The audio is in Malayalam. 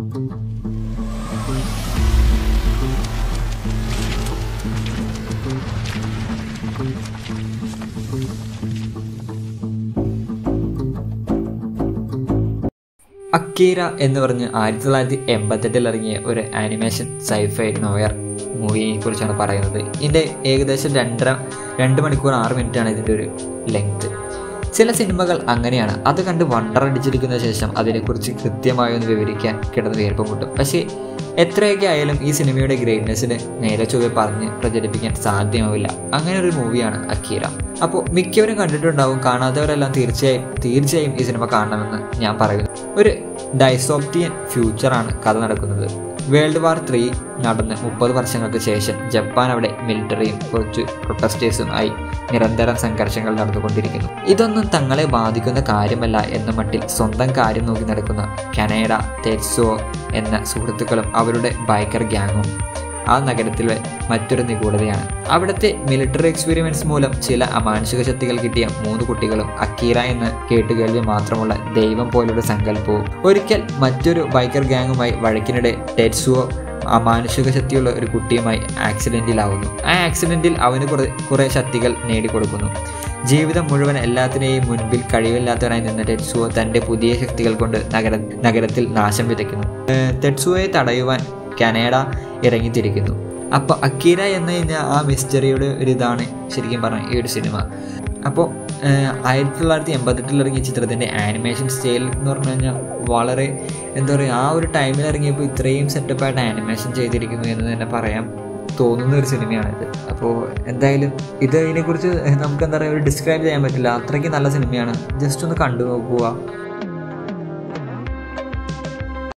അക്കീര എന്ന് പറഞ്ഞ് ആയിരത്തി തൊള്ളായിരത്തി എൺപത്തെട്ടിൽ ഇറങ്ങിയ ഒരു ആനിമേഷൻ സൈഫൈ നോയർ മൂവിയെ കുറിച്ചാണ് പറയുന്നത് ഇതിൻ്റെ ഏകദേശം രണ്ടര രണ്ട് മണിക്കൂർ ആറ് മിനിറ്റാണ് ഇതിൻ്റെ ഒരു ലെങ്ത് ചില സിനിമകൾ അങ്ങനെയാണ് അത് കണ്ട് വണ്ടറടിച്ചിരിക്കുന്ന ശേഷം അതിനെക്കുറിച്ച് കൃത്യമായി ഒന്ന് വിവരിക്കാൻ കിടന്ന് വീർപ്പം മുട്ടും പക്ഷേ എത്രയൊക്കെ ആയാലും ഈ സിനിമയുടെ ഗ്രേറ്റ്നെസ്സിന് നേരെ ചൊവ്വെ പറഞ്ഞ് പ്രചരിപ്പിക്കാൻ സാധ്യമാവില്ല അങ്ങനെ ഒരു മൂവിയാണ് അക്കീര അപ്പോൾ മിക്കവരും കണ്ടിട്ടുണ്ടാവും കാണാത്തവരെല്ലാം തീർച്ചയായും തീർച്ചയായും ഈ സിനിമ കാണണമെന്ന് ഞാൻ പറയുന്നു ഒരു ഡൈസോപ്റ്റിയൻ ഫ്യൂച്ചറാണ് കഥ നടക്കുന്നത് വേൾഡ് വാർ ത്രീ നടന്ന് മുപ്പത് വർഷങ്ങൾക്ക് ശേഷം ജപ്പാൻ അവിടെ മിലിറ്ററിയും കുറച്ച് പ്രൊട്ടസ്റ്റേഴ്സും ആയി നിരന്തരം സംഘർഷങ്ങൾ നടന്നുകൊണ്ടിരിക്കുന്നു ഇതൊന്നും തങ്ങളെ ബാധിക്കുന്ന കാര്യമല്ല എന്ന മട്ടിൽ സ്വന്തം കാര്യം നോക്കി നടക്കുന്ന കനേഡ തെറ്റ്സോ എന്ന സുഹൃത്തുക്കളും അവരുടെ ബൈക്കർ ഗ്യാങ്ങും ആ നഗരത്തിലെ മറ്റൊരു നിഗൂഢതയാണ് അവിടുത്തെ മിലിറ്ററി എക്സ്പീരിയൻസ് മൂലം ചില അമാനുഷിക ശക്തികൾ കിട്ടിയ മൂന്ന് കുട്ടികളും അക്കീറ എന്ന് കേട്ടുകേൾവി മാത്രമുള്ള ദൈവം പോലൊരു സങ്കല്പവും ഒരിക്കൽ മറ്റൊരു ബൈക്കർ ഗ്യാങ്ങുമായി വഴക്കിനിടെ ടെറ്റ്സുവോ അമാനുഷിക ശക്തിയുള്ള ഒരു കുട്ടിയുമായി ആക്സിഡന്റിലാവുന്നു ആ ആക്സിഡന്റിൽ അവന് കുറെ കുറെ ശക്തികൾ നേടിക്കൊടുക്കുന്നു ജീവിതം മുഴുവൻ എല്ലാത്തിനെയും മുൻപിൽ കഴിവില്ലാത്തവനായി നിന്ന ടെറ്റ്സുവോ തന്റെ പുതിയ ശക്തികൾ കൊണ്ട് നഗര നഗരത്തിൽ നാശം വിതയ്ക്കുന്നു ഏഹ് ടെറ്റ്സുവോയെ തടയുവാൻ കനേഡ ഇറങ്ങിത്തിരിക്കുന്നു അപ്പോൾ അക്കീര എന്ന് കഴിഞ്ഞാൽ ആ മിസ്റ്ററിയുടെ ഒരു ഇതാണ് ശരിക്കും പറഞ്ഞ ഈ ഒരു സിനിമ അപ്പോൾ ആയിരത്തി തൊള്ളായിരത്തി എൺപത്തെട്ടിൽ ഇറങ്ങിയ ചിത്രത്തിൻ്റെ ആനിമേഷൻ സ്റ്റൈൽ എന്ന് പറഞ്ഞു കഴിഞ്ഞാൽ വളരെ എന്താ പറയുക ആ ഒരു ടൈമിൽ ഇറങ്ങിയപ്പോൾ ഇത്രയും സെറ്റപ്പായിട്ട് ആനിമേഷൻ ചെയ്തിരിക്കുന്നു എന്ന് തന്നെ പറയാം തോന്നുന്ന ഒരു സിനിമയാണിത് അപ്പോൾ എന്തായാലും ഇത് ഇതിനെക്കുറിച്ച് നമുക്ക് എന്താ പറയുക ഒരു ഡിസ്ക്രൈബ് ചെയ്യാൻ പറ്റില്ല അത്രയ്ക്ക് നല്ല സിനിമയാണ് ജസ്റ്റ് ഒന്ന് കണ്ടു നോക്കുക